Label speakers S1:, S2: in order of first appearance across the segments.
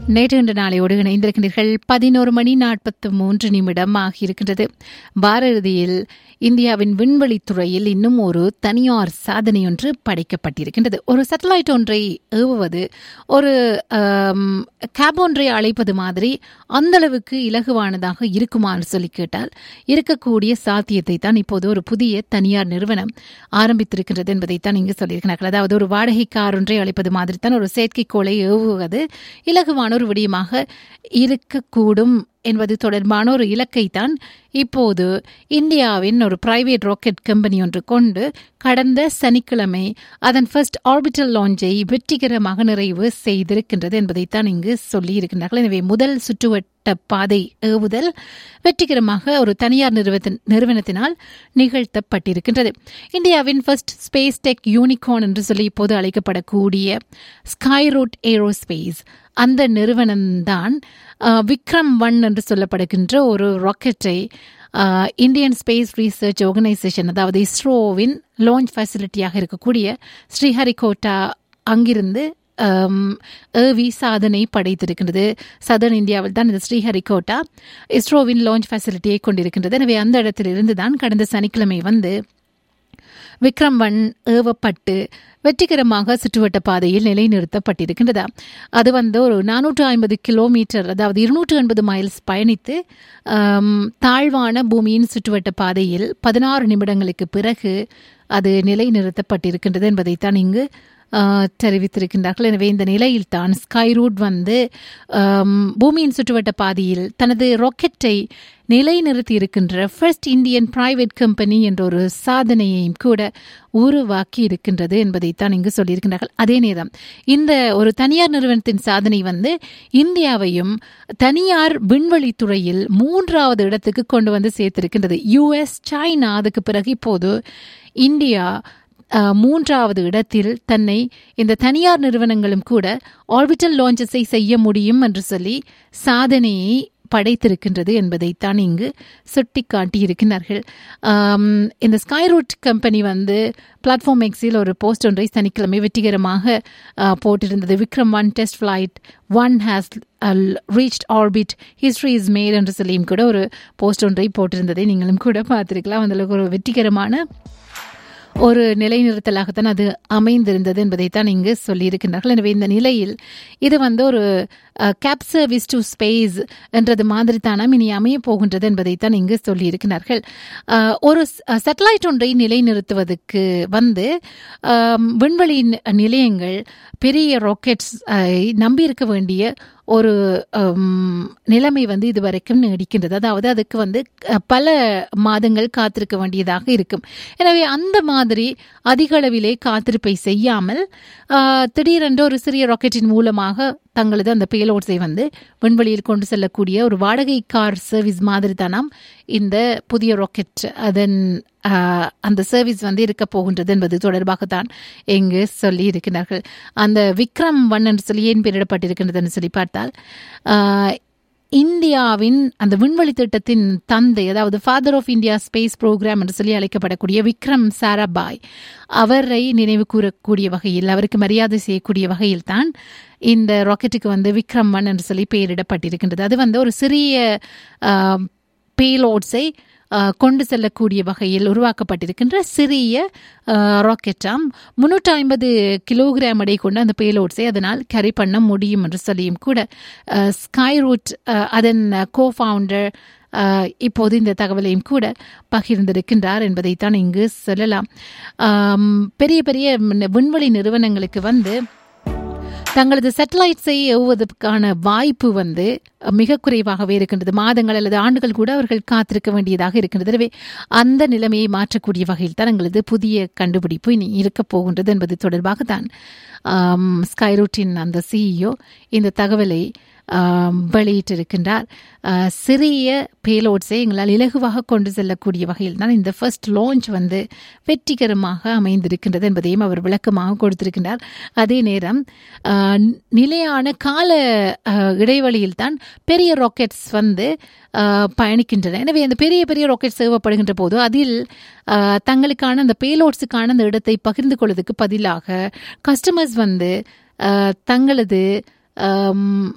S1: நேற்று இன்று நாளையோடு இணைந்திருக்கின்றீர்கள் பதினோரு மணி நாற்பத்து மூன்று நிமிடம் ஆகியிருக்கின்றது வார இறுதியில் இந்தியாவின் விண்வெளித்துறையில் இன்னும் ஒரு தனியார் சாதனை ஒன்று படைக்கப்பட்டிருக்கின்றது ஒரு சேட்டலைட் ஒன்றை ஏவுவது ஒரு கேப் ஒன்றை அழைப்பது மாதிரி அந்த அளவுக்கு இலகுவானதாக இருக்குமான்னு சொல்லி கேட்டால் இருக்கக்கூடிய சாத்தியத்தை தான் இப்போது ஒரு புதிய தனியார் நிறுவனம் ஆரம்பித்திருக்கின்றது என்பதைத்தான் இங்கு சொல்லியிருக்கிறார்கள் அதாவது ஒரு வாடகை கார் ஒன்றை அழைப்பது மாதிரி தான் ஒரு செயற்கைக்கோளை ஏவுவது இலகுவான ஒரு விடயமாக இருக்கக்கூடும் என்பது தொடர்பான ஒரு இலக்கை தான் இப்போது இந்தியாவின் ஒரு பிரைவேட் ராக்கெட் கம்பெனி ஒன்று கொண்டு கடந்த சனிக்கிழமை அதன் ஃபர்ஸ்ட் ஆர்பிட்டல் லான்ச்சை வெற்றிகரமாக நிறைவு செய்திருக்கின்றது என்பதைத்தான் இங்கு சொல்லியிருக்கின்றார்கள் எனவே முதல் சுற்றுவட்ட பாதை ஏவுதல் வெற்றிகரமாக ஒரு தனியார் நிறுவனத்தின் நிறுவனத்தினால் நிகழ்த்தப்பட்டிருக்கின்றது இந்தியாவின் ஃபர்ஸ்ட் ஸ்பேஸ் டெக் யூனிகார்ன் என்று சொல்லி இப்போது அழைக்கப்படக்கூடிய ஸ்கைரூட் ஏரோஸ்பேஸ் அந்த நிறுவனம்தான் விக்ரம் ஒன் என்று சொல்லப்படுகின்ற ஒரு ராக்கெட்டை இந்தியன் ஸ்பேஸ் ரிசர்ச் ஆர்கனைசேஷன் அதாவது இஸ்ரோவின் லான்ச் ஃபெசிலிட்டியாக இருக்கக்கூடிய ஸ்ரீஹரிகோட்டா அங்கிருந்து ஏவி சாதனை படைத்திருக்கின்றது சதர்ன் இந்தியாவில் தான் இந்த ஸ்ரீஹரிகோட்டா இஸ்ரோவின் லான்ச் ஃபெசிலிட்டியை கொண்டிருக்கின்றது எனவே அந்த இடத்திலிருந்து தான் கடந்த சனிக்கிழமை வந்து விக்ரம் ஒன் ஏவப்பட்டு வெற்றிகரமாக சுற்றுவட்ட பாதையில் நிலைநிறுத்தப்பட்டிருக்கின்றதா அது வந்து ஒரு நானூற்று ஐம்பது கிலோமீட்டர் அதாவது இருநூற்று எண்பது மைல்ஸ் பயணித்து தாழ்வான பூமியின் சுற்றுவட்ட பாதையில் பதினாறு நிமிடங்களுக்கு பிறகு அது நிலைநிறுத்தப்பட்டிருக்கின்றது என்பதைத்தான் இங்கு தெரிவித்திருக்கின்றார்கள் எனவே இந்த நிலையில் தான் ஸ்கைரூட் வந்து பூமியின் சுற்றுவட்ட பாதையில் தனது ராக்கெட்டை நிலைநிறுத்தி இருக்கின்ற ஃபர்ஸ்ட் இந்தியன் பிரைவேட் கம்பெனி என்ற ஒரு சாதனையையும் கூட உருவாக்கி இருக்கின்றது என்பதைத்தான் இங்கு சொல்லியிருக்கின்றார்கள் அதே நேரம் இந்த ஒரு தனியார் நிறுவனத்தின் சாதனை வந்து இந்தியாவையும் தனியார் விண்வெளித்துறையில் மூன்றாவது இடத்துக்கு கொண்டு வந்து சேர்த்திருக்கின்றது யுஎஸ் சைனா அதுக்கு பிறகு இப்போது இந்தியா மூன்றாவது இடத்தில் தன்னை இந்த தனியார் நிறுவனங்களும் கூட ஆர்பிட்டல் லான்ச்சஸை செய்ய முடியும் என்று சொல்லி சாதனையை படைத்திருக்கின்றது என்பதைத்தான் இங்கு சுட்டி காட்டியிருக்கிறார்கள் இந்த ஸ்கைரூட் கம்பெனி வந்து பிளாட்ஃபார்ம் எக்ஸில் ஒரு போஸ்ட் ஒன்றை சனிக்கிழமை வெற்றிகரமாக போட்டிருந்தது Vikram one test flight one has reached orbit history is made என்று சொல்லியும் கூட ஒரு போஸ்ட் ஒன்றை போட்டிருந்ததை நீங்களும் கூட பார்த்துருக்கலாம் அந்தளவுக்கு ஒரு வெற்றிகரமான ஒரு நிலைநிறுத்தலாகத்தான் அது அமைந்திருந்தது என்பதைத்தான் இங்கு சொல்லியிருக்கின்றார்கள் எனவே இந்த நிலையில் இது வந்து ஒரு கேப் சர்வீஸ் டு ஸ்பேஸ் என்றது மாதிரி தானாம் இனி அமைய போகின்றது என்பதைத்தான் இங்கு சொல்லியிருக்கிறார்கள் ஒரு சேட்டலைட் ஒன்றை நிலைநிறுத்துவதற்கு வந்து விண்வெளி நிலையங்கள் பெரிய ராக்கெட்ஸ் நம்பியிருக்க வேண்டிய ஒரு நிலைமை வந்து இது வரைக்கும் நீடிக்கின்றது அதாவது அதுக்கு வந்து பல மாதங்கள் காத்திருக்க வேண்டியதாக இருக்கும் எனவே அந்த மாதிரி அதிக அளவிலே காத்திருப்பை செய்யாமல் திடீரென்று ஒரு சிறிய ராக்கெட்டின் மூலமாக தங்களது அந்த பேலோட்ஸை வந்து விண்வெளியில் கொண்டு செல்லக்கூடிய ஒரு வாடகை கார் சர்வீஸ் மாதிரி தானாம் இந்த புதிய ராக்கெட் அதன் அந்த சர்வீஸ் வந்து இருக்க போகின்றது என்பது தொடர்பாகத்தான் இங்கு சொல்லி இருக்கிறார்கள் அந்த விக்ரம் ஒன் என்று சொல்லி ஏன் பெயரிடப்பட்டிருக்கின்றதுன்னு சொல்லி பார்த்தால் இந்தியாவின் அந்த விண்வெளி திட்டத்தின் தந்தை அதாவது father of India space programme என்று சொல்லி அழைக்கப்படக்கூடிய விக்ரம் சாராபாய் அவரை நினைவு கூறக்கூடிய வகையில் அவருக்கு மரியாதை செய்யக்கூடிய வகையில் தான் இந்த ராக்கெட்டுக்கு வந்து விக்ரம் ஒன் என்று சொல்லி பெயரிடப்பட்டிருக்கின்றது அது வந்து ஒரு சிறிய பேலோட்ஸை கொண்டு செல்லக்கூடிய வகையில் உருவாக்கப்பட்டிருக்கின்ற சிறிய ராக்கெட்டாம் முன்னூற்றி ஐம்பது கிலோகிராம் எடை கொண்டு அந்த பேலோட்ஸை அதனால் கேரி பண்ண முடியும் என்று சொல்லியும் கூட ஸ்கை ரூட் அதன் கோ ஃபவுண்டர் இப்போது இந்த தகவலையும் கூட பகிர்ந்திருக்கின்றார் என்பதைத்தான் இங்கு சொல்லலாம் பெரிய பெரிய விண்வெளி நிறுவனங்களுக்கு வந்து தங்களது சேட்டலைட்ஸை ஏவுவதற்கான வாய்ப்பு வந்து மிக குறைவாகவே இருக்கின்றது மாதங்கள் அல்லது ஆண்டுகள் கூட அவர்கள் காத்திருக்க வேண்டியதாக இருக்கின்றது எனவே அந்த நிலைமையை மாற்றக்கூடிய வகையில் தான் எங்களது புதிய கண்டுபிடிப்பு இனி இருக்கப் போகின்றது என்பது தொடர்பாக தான் ஸ்கைரூட்டின் அந்த சிஇஓ இந்த தகவலை வெளியிட்டிருக்கின்றார் சிறிய பேலோட்ஸை எங்களால் இலகுவாக கொண்டு செல்லக்கூடிய வகையில் தான் இந்த ஃபர்ஸ்ட் லான்ச் வந்து வெற்றிகரமாக அமைந்திருக்கின்றது என்பதையும் அவர் விளக்கமாக கொடுத்திருக்கின்றார் அதே நேரம் நிலையான கால இடைவெளியில் தான் பெரிய ராக்கெட்ஸ் வந்து பயணிக்கின்றன எனவே அந்த பெரிய பெரிய ராக்கெட் சேவப்படுகின்ற போது அதில் தங்களுக்கான அந்த பேலோட்ஸுக்கான அந்த இடத்தை பகிர்ந்து கொள்வதற்கு பதிலாக கஸ்டமர்ஸ் வந்து தங்களது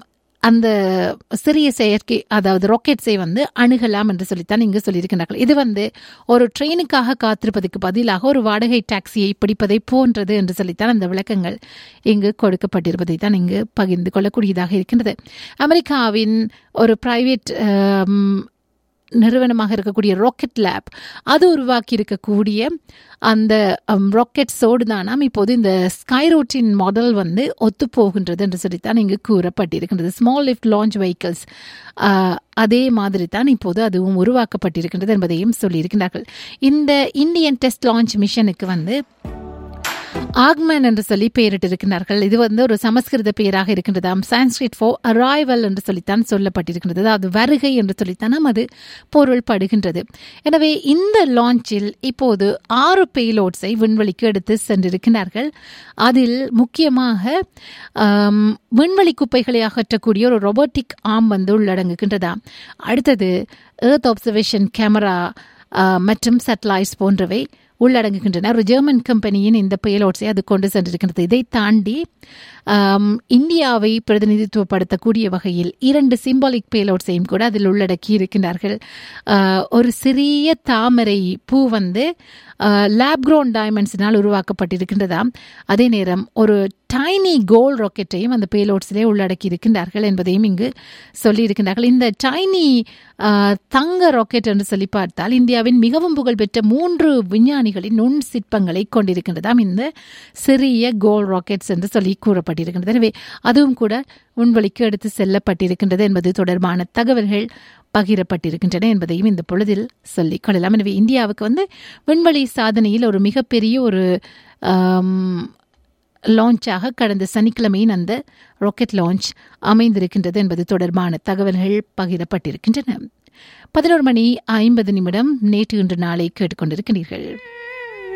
S1: அந்த சிறிய செயற்கை அதாவது ராக்கெட்ஸை வந்து அணுகலாம் என்று சொல்லித்தான் இங்கு சொல்லியிருக்கிறார்கள் இது வந்து ஒரு ட்ரெயினுக்காக காத்திருப்பதற்கு பதிலாக ஒரு வாடகை டாக்ஸியை பிடிப்பதை போன்றது என்று சொல்லித்தான் அந்த விளக்கங்கள் இங்கு கொடுக்கப்பட்டிருப்பதை தான் இங்கு பகிர்ந்து கொள்ளக்கூடியதாக இருக்கின்றது அமெரிக்காவின் ஒரு பிரைவேட் நிறுவனமாக இருக்கக்கூடிய ராக்கெட் லேப் அது உருவாக்கி இருக்கக்கூடிய அந்த ராக்கெட்ஸோடு தானாம் இப்போது இந்த ஸ்கைரோட்டின் மாடல் வந்து ஒத்து போகின்றது என்று சொல்லித்தான் இங்கு கூறப்பட்டிருக்கின்றது ஸ்மால் லிஃப்ட் லான்ச் வெஹிக்கிள்ஸ் அதே மாதிரி தான் இப்போது அதுவும் உருவாக்கப்பட்டிருக்கின்றது என்பதையும் சொல்லியிருக்கிறார்கள் இந்த இந்தியன் டெஸ்ட் லான்ச் மிஷனுக்கு வந்து ஆக்மன் என்று சொல்லி பெயரிட்டிருக்கிறார்கள் இது வந்து ஒரு சமஸ்கிருத பெயராக இருக்கின்றதாம் சான்ஸ்கிரிட் ஃபோ அரைவல் என்று சொல்லித்தான் சொல்லப்பட்டிருக்கின்றது அதாவது வருகை என்று சொல்லித்தான் அது பொருள் படுகின்றது எனவே இந்த லான்ச்சில் இப்போது ஆறு பேலோட்ஸை விண்வெளிக்கு எடுத்து சென்றிருக்கிறார்கள் அதில் முக்கியமாக விண்வெளி குப்பைகளை அகற்றக்கூடிய ஒரு ரொபோட்டிக் ஆம் வந்து உள்ளடங்குகின்றதா அடுத்தது ஏர்த் அப்சர்வேஷன் கேமரா மற்றும் சேட்டலைட்ஸ் போன்றவை உள்ளடங்குகின்றன ஒரு ஜெர்மன் கம்பெனியின் இந்த பேலோட்ஸை அது கொண்டு சென்றிருக்கிறது இதை தாண்டி இந்தியாவை பிரதிநிதித்துவப்படுத்தக்கூடிய வகையில் இரண்டு சிம்பாலிக் பேலோட்ஸையும் கூட அதில் உள்ளடக்கி இருக்கின்றார்கள் ஒரு சிறிய தாமரை பூ வந்து லேப் க்ரோன் டைமண்ட்ஸினால் உருவாக்கப்பட்டிருக்கின்றதாம் அதே நேரம் ஒரு டைனி கோல் ராக்கெட்டையும் அந்த பேலோட்ஸிலே உள்ளடக்கி இருக்கின்றார்கள் என்பதையும் இங்கு சொல்லியிருக்கின்றார்கள் இந்த டைனி தங்க ராக்கெட் என்று சொல்லி பார்த்தால் இந்தியாவின் மிகவும் புகழ்பெற்ற மூன்று விஞ்ஞானிகளின் நுண் சிற்பங்களை கொண்டிருக்கின்றதாம் இந்த சிறிய கோல் ராக்கெட்ஸ் என்று சொல்லி கூறப்பட்டிருக்கின்றது எனவே அதுவும் கூட விண்வெளிக்கு எடுத்து செல்லப்பட்டிருக்கின்றது என்பது தொடர்பான தகவல்கள் பகிரப்பட்டிருக்கின்றன என்பதையும் இந்த பொழுதில் சொல்லிக் கொள்ளலாம் எனவே இந்தியாவுக்கு வந்து விண்வெளி சாதனையில் ஒரு மிகப்பெரிய ஒரு லான்ச்சாக கடந்த சனிக்கிழமையின் அந்த ராக்கெட் லான்ச் அமைந்திருக்கின்றது என்பது தொடர்பான தகவல்கள் பகிரப்பட்டிருக்கின்றன பதினோரு மணி ஐம்பது நிமிடம் நேற்று இன்று நாளை கேட்டுக்கொண்டிருக்கிறீர்கள்